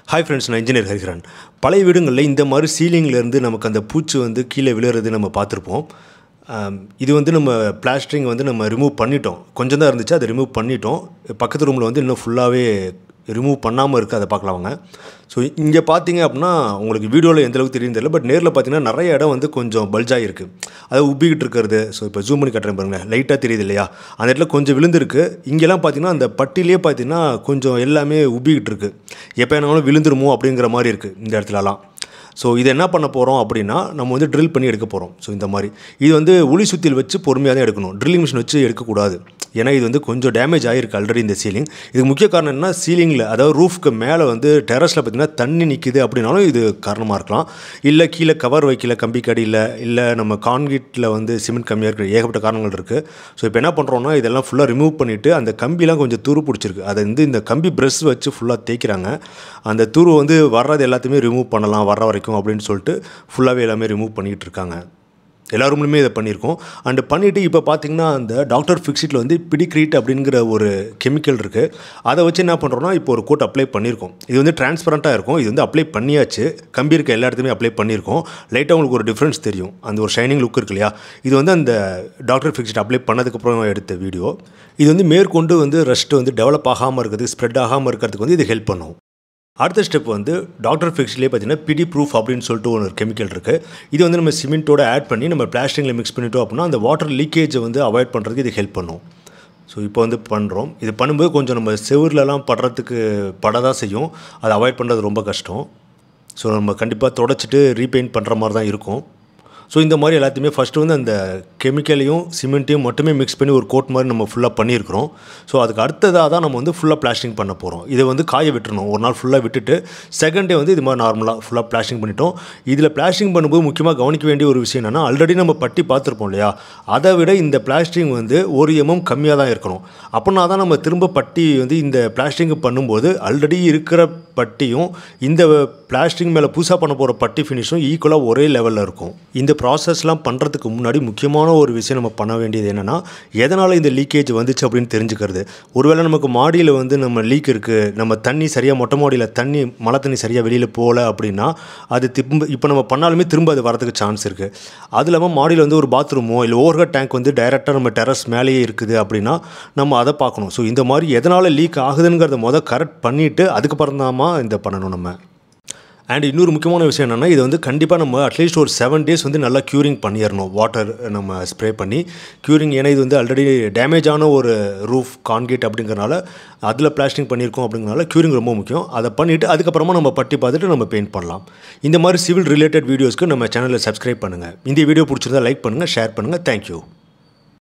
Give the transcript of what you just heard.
hi friends நான் engineer Hariharan பழைய வீடுங்களில் இந்த மாதிரி சீலிங்லேருந்து நமக்கு அந்த பூச்சி வந்து கீழே விழுறது நம்ம பார்த்துருப்போம் ஆம், இது வந்து நம்ம பிளாஸ்டரிங் வந்து நம்ம ரிமூவ் பண்ணிட்டோம் கொஞ்சம் தான் இருந்துச்சு அதை ரிமூவ் பண்ணிட்டோம் பக்கத்து ரூமில் வந்து இன்னும் ஃபுல்லாகவே ரிமூவ் பண்ணாமல் இருக்குது அதை பார்க்கலாம் வாங்க ஸோ இங்கே பார்த்தீங்க அப்படின்னா உங்களுக்கு வீடியோவில் எந்த அளவுக்கு தெரியும் தெரியல பட் நேரில் பார்த்தீங்கன்னா நிறைய இடம் வந்து கொஞ்சம் பல்ஜாக இருக்குது அது உப்பிக்கிட்டு இருக்கிறது ஸோ இப்போ ஜூம் பண்ணி கட்டுறேன் பாருங்களேன் லைட்டாக தெரியுது இல்லையா அந்த இடத்துல கொஞ்சம் விழுந்திருக்கு இங்கெல்லாம் பார்த்தீங்கன்னா அந்த பட்டிலே பார்த்தீங்கன்னா கொஞ்சம் எல்லாமே உப்பிக்கிட்டு இருக்கு எப்போ வேணாலும் விழுந்துருமோ அப்படிங்கிற மாதிரி இருக்குது இந்த இடத்துலலாம் ஸோ இது என்ன பண்ண போகிறோம் அப்படின்னா நம்ம வந்து ட்ரில் பண்ணி எடுக்க போகிறோம் ஸோ இந்த மாதிரி இது வந்து ஒளி சுத்தியில் வச்சு பொறுமையாக தான் எடுக்கணும் ட்ரில்லிங் மிஷின் வச்சு எடுக்கக்கூடாது ஏன்னா இது வந்து கொஞ்சம் டேமேஜ் ஆகிருக்கு ஆல்ரெடி இந்த சீலிங் இதுக்கு முக்கிய காரணம் என்ன சீலிங்கில் அதாவது ரூஃப்க்கு மேலே வந்து டெரஸில் பார்த்தீங்கன்னா தண்ணி நிற்கிது அப்படின்னாலும் இது காரணமாக இருக்கலாம் இல்லை கீழே கவர் வைக்கல கம்பி கடியில் இல்லை நம்ம கான்கிரீட்டில் வந்து சிமெண்ட் கம்மியாக இருக்கிற ஏகப்பட்ட காரணங்கள் இருக்குது ஸோ இப்போ என்ன பண்ணுறோம்னா இதெல்லாம் ஃபுல்லாக ரிமூவ் பண்ணிவிட்டு அந்த கம்பிலாம் கொஞ்சம் துரு பிடிச்சிருக்கு அதை வந்து இந்த கம்பி ப்ரெஷ் வச்சு ஃபுல்லாக தேய்க்கிறாங்க அந்த துரு வந்து வர்றது எல்லாத்தையுமே ரிமூவ் பண்ணலாம் வர்ற வரைக்கும் அப்படின்னு சொல்லிட்டு ஃபுல்லாகவே எல்லாமே ரிமூவ் பண்ணிகிட்டு இருக்காங்க எல்லா ரூம்லையுமே இதை பண்ணியிருக்கோம் அண்டு பண்ணிவிட்டு இப்போ பார்த்தீங்கன்னா அந்த டாக்டர் ஃபிக்ஸிட்டில் வந்து பிடிக்ரீட் அப்படிங்கிற ஒரு கெமிக்கல் இருக்குது அதை வச்சு என்ன பண்ணுறோம்னா இப்போ ஒரு கோட் அப்ளை பண்ணியிருக்கோம் இது வந்து டிரான்ஸ்பரண்ட்டாக இருக்கும் இது வந்து அப்ளை பண்ணியாச்சு கம்பி இருக்க எல்லா இடத்துலையுமே அப்ளை பண்ணியிருக்கோம் லைட்டாக உங்களுக்கு ஒரு டிஃப்ரென்ஸ் தெரியும் அந்த ஒரு ஷைனிங் லுக் இருக்கு இல்லையா இது வந்து அந்த டாக்டர் ஃபிக்ஸிட் அப்ளை பண்ணதுக்கப்புறம் எடுத்த வீடியோ இது வந்து மேற்கொண்டு வந்து ரஸ்ட்டு வந்து டெவலப் ஆகாமல் இருக்கிறது ஸ்ப்ரெட் ஆகாமல் இருக்கிறதுக்கு வந்து இது ஹெல்ப் பண்ணும் அடுத்த ஸ்டெப் வந்து டாக்டர் ஃபிக்ஸ்லேயே பார்த்தீங்கன்னா பிடி ப்ரூஃப் அப்படின்னு சொல்லிட்டு ஒரு கெமிக்கல் இருக்குது இது வந்து நம்ம சிமெண்ட்டோட ஆட் பண்ணி நம்ம பிளாஸ்டிங்கில் மிக்ஸ் பண்ணிட்டோம் அப்படின்னா அந்த வாட்டர் லீக்கேஜை வந்து அவாய்ட் பண்ணுறதுக்கு இது ஹெல்ப் பண்ணும் ஸோ இப்போ வந்து பண்ணுறோம் இது பண்ணும்போது கொஞ்சம் நம்ம செவுர்லலாம் படுறதுக்கு பட தான் செய்யும் அதை அவாய்ட் பண்ணுறது ரொம்ப கஷ்டம் ஸோ நம்ம கண்டிப்பாக தொடச்சிட்டு ரீபெயிண்ட் பண்ணுற மாதிரி தான் இருக்கும் ஸோ இந்த மாதிரி எல்லாத்தையுமே ஃபஸ்ட்டு வந்து அந்த கெமிக்கலையும் சிமெண்ட்டையும் மட்டுமே மிக்ஸ் பண்ணி ஒரு கோட் மாதிரி நம்ம ஃபுல்லாக பண்ணியிருக்கிறோம் ஸோ அதுக்கு அடுத்ததாக தான் நம்ம வந்து ஃபுல்லாக பிளாஸ்டிங் பண்ண போகிறோம் இதை வந்து காய விட்டுறணும் ஒரு நாள் ஃபுல்லாக விட்டுட்டு செகண்ட் டே வந்து இது மாதிரி நார்மலாக ஃபுல்லாக பிளாஸ்டிங் பண்ணிட்டோம் இதில் பிளாஸ்டிங் பண்ணும்போது முக்கியமாக கவனிக்க வேண்டிய ஒரு விஷயம் என்னென்னா ஆல்ரெடி நம்ம பட்டி பார்த்துருப்போம் இல்லையா அதை விட இந்த பிளாஸ்டிங் வந்து ஒரு எம்எம் கம்மியாக தான் இருக்கணும் அப்படின்னா தான் நம்ம திரும்ப பட்டி வந்து இந்த பிளாஸ்டிங் பண்ணும்போது ஆல்ரெடி இருக்கிற பட்டியும் இந்த பிளாஸ்டிக் மேலே புதுசாக பண்ண போகிற பட்டி ஃபினிஷும் ஈக்குவலாக ஒரே லெவலில் இருக்கும் இந்த ப்ராசஸ்லாம் பண்ணுறதுக்கு முன்னாடி முக்கியமான ஒரு விஷயம் நம்ம பண்ண வேண்டியது என்னென்னா எதனால் இந்த லீக்கேஜ் வந்துச்சு அப்படின்னு தெரிஞ்சுக்கிறது ஒருவேளை நமக்கு மாடியில் வந்து நம்ம லீக் இருக்குது நம்ம தண்ணி சரியாக மொட்டை மாடியில் தண்ணி மழை தண்ணி சரியாக வெளியில் போகல அப்படின்னா அது திரும்ப இப்போ நம்ம பண்ணாலுமே திரும்ப அது வரதுக்கு சான்ஸ் இருக்குது அது இல்லாமல் மாடியில் வந்து ஒரு பாத்ரூமோ இல்லை ஓவர்ஹெட் டேங்க் வந்து டைரெக்டாக நம்ம டெரஸ் மேலேயே இருக்குது அப்படின்னா நம்ம அதை பார்க்கணும் ஸோ இந்த மாதிரி எதனால் லீக் ஆகுதுங்கிறத மொதல் கரெக்ட் பண்ணிவிட்டு அதுக்கப்புறம் தாமா இந்த பண்ணணும் நம்ம அண்ட் இன்னொரு முக்கியமான விஷயம் என்னென்னா இது வந்து கண்டிப்பாக நம்ம அட்லீஸ்ட் ஒரு செவன் டேஸ் வந்து நல்லா க்யூரிங் பண்ணிடணும் வாட்டர் நம்ம ஸ்ப்ரே பண்ணி க்யூரிங் ஏன்னா இது வந்து ஆல்ரெடி டேமேஜான ஒரு ரூஃப் கான்கிரீட் அப்படிங்கிறனால அதில் பிளாஸ்டிங் பண்ணியிருக்கோம் அப்படிங்கிறனால க்யூரிங் ரொம்ப முக்கியம் அதை பண்ணிவிட்டு அதுக்கப்புறமா நம்ம பட்டி பார்த்துட்டு நம்ம பெயிண்ட் பண்ணலாம் இந்த மாதிரி சிவில் ரிலேட்டட் வீடியோஸ்க்கு நம்ம சேனலில் சப்ஸ்கிரைப் பண்ணுங்கள் இந்த வீடியோ பிடிச்சிருந்தா லைக் பண்ணுங்கள் ஷேர் பண்ணுங்கள் தேங்க்யூ